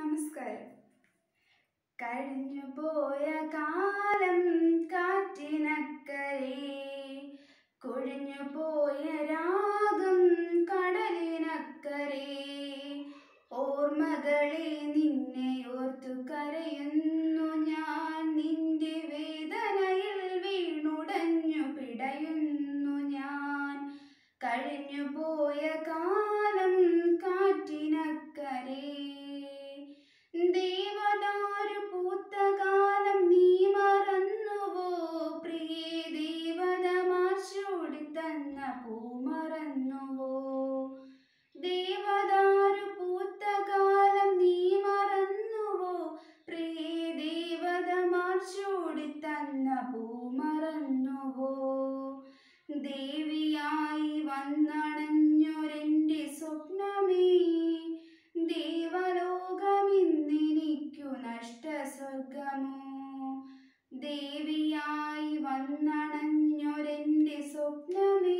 നമസ്കാരം കഴിഞ്ഞു പോയ കാലം കാറ്റിനക്കരെ കൊഴിഞ്ഞു പോയ രാഗം കടലിനക്കരെ ഓർമ്മകളെ നിന്നെ ഓർത്തു കരയുന്നു ഞാൻ നിന്റെ വേദനയിൽ വീണുടഞ്ഞു പിടയുന്നു ഞാൻ കഴിഞ്ഞു പോയ കാലം കാറ്റിനക്കരെ ദേവദാരു പൂത്ത കാലം നീ മറന്നുവോ പ്രിയേ ദേവത മാർച്ചോടി തന്ന പൂ മറന്നുവോ ദേവദാരു പൂത്ത കാലം നീ മറന്നുവോ പ്രിയേ ദേവത മാർച്ചോടി തന്ന പൂ മറന്നുവോ ദേവിയായി വന്നണഞ്ഞൊരെൻ്റെ സ്വപ്നമേ ദേവലോകമിന്നെനിക്കു നഷ്ടസ്വർഗമോ ദേവിയായി വന്നണഞ്ഞൊരെൻ്റെ സ്വപ്നമേ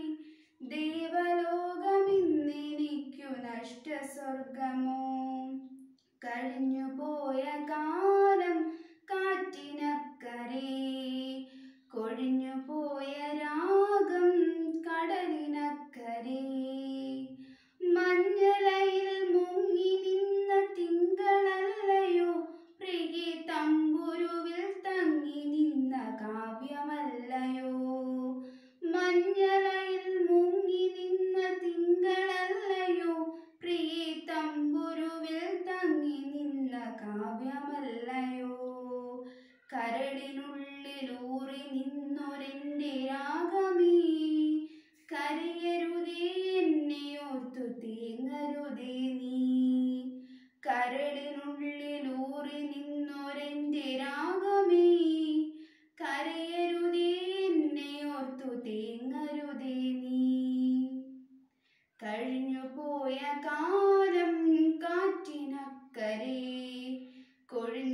ദേവലോകമിന്നെനിക്കു നഷ്ടസ്വർഗമോ കഴിഞ്ഞു പോയ കാലം കാറ്റിനക്കരെ കൊഴിഞ്ഞു പോയ രാഗം കടലിനക്കരെ മഞ്ഞലയിൽ മുങ്ങി നിന്ന തിങ്കളല്ലയോ പ്രിയ തമ്പുരുവിൽ തങ്ങി നിന്ന കാവ്യമല്ലയോ മഞ്ഞലയിൽ മുങ്ങി നിന്ന തിങ്കളല്ലയോ പ്രിയ തമ്പുരുവിൽ തങ്ങി നിന്ന കാവ്യമല്ലയോ കരടിനുള്ളിലൂറി നിന്നൊരെൻ്റെ രാഗമേ കരയരുതേ എന്നെ ഓർത്തു തേങ്ങരുതേ നീ കരടിനുള്ളിലൂറി നിന്നൊരെൻ്റെ രാഗമേ കരയരുതേ എന്നെ ഓർത്തു തേങ്ങരുതേ നീ കഴിഞ്ഞു പോയ കാലം കാറ്റിനക്കരെ കൊഴിഞ്ഞു